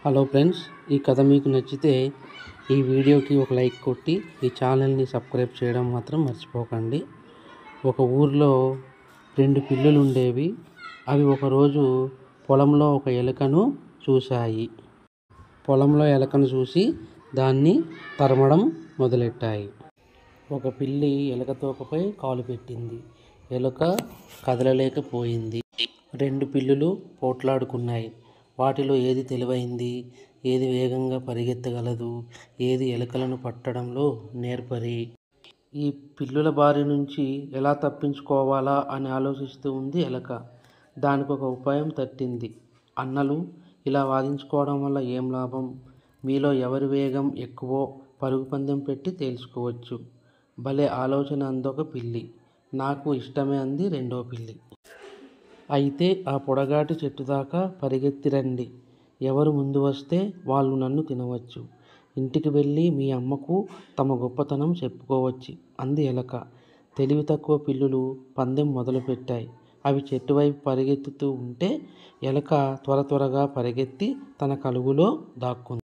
hello friends ఈ కథ మీకు నచ్చితే ఈ వీడియోకి ఒక లైక్ కొట్టి ఈ ఛానల్ని సబ్స్క్రైబ్ చేయడం మాత్రం మర్చిపోకండి ఒక ఊర్లో రెండు పిల్లులు ఉండేవి అవి ఒకరోజు పొలంలో ఒక ఎలుకను చూశాయి పొలంలో ఎలుకను చూసి దాన్ని తరమడం మొదలెట్టాయి ఒక పిల్లి ఎలుక తోకపై కాలు పెట్టింది ఎలుక కదలలేకపోయింది రెండు పిల్లులు పోట్లాడుకున్నాయి వాటిలో ఏది తెలివైంది ఏది వేగంగా పరిగెత్తగలదు ఏది ఎలుకలను పట్టడంలో నేర్పరి ఈ పిల్లుల బారి నుంచి ఎలా తప్పించుకోవాలా అని ఆలోచిస్తూ ఉంది ఎలక దానికి ఒక ఉపాయం తట్టింది అన్నలు ఇలా వాదించుకోవడం వల్ల ఏం లాభం మీలో ఎవరి వేగం ఎక్కువో పరుగు పందెం పెట్టి తేల్చుకోవచ్చు భలే ఆలోచన అందొక పిల్లి నాకు ఇష్టమే అంది రెండో పిల్లి అయితే ఆ పొడగాటి చెట్టు దాకా పరిగెత్తి రండి ఎవరు ముందు వస్తే వాళ్ళు నన్ను తినవచ్చు ఇంటికి వెళ్ళి మీ అమ్మకు తమ గొప్పతనం చెప్పుకోవచ్చు అంది ఎలక తెలివి తక్కువ పిల్లులు పందెం మొదలుపెట్టాయి అవి చెట్టు వైపు పరిగెత్తుతూ ఉంటే ఎలక త్వర త్వరగా పరిగెత్తి తన కలుగులో దాక్కుంది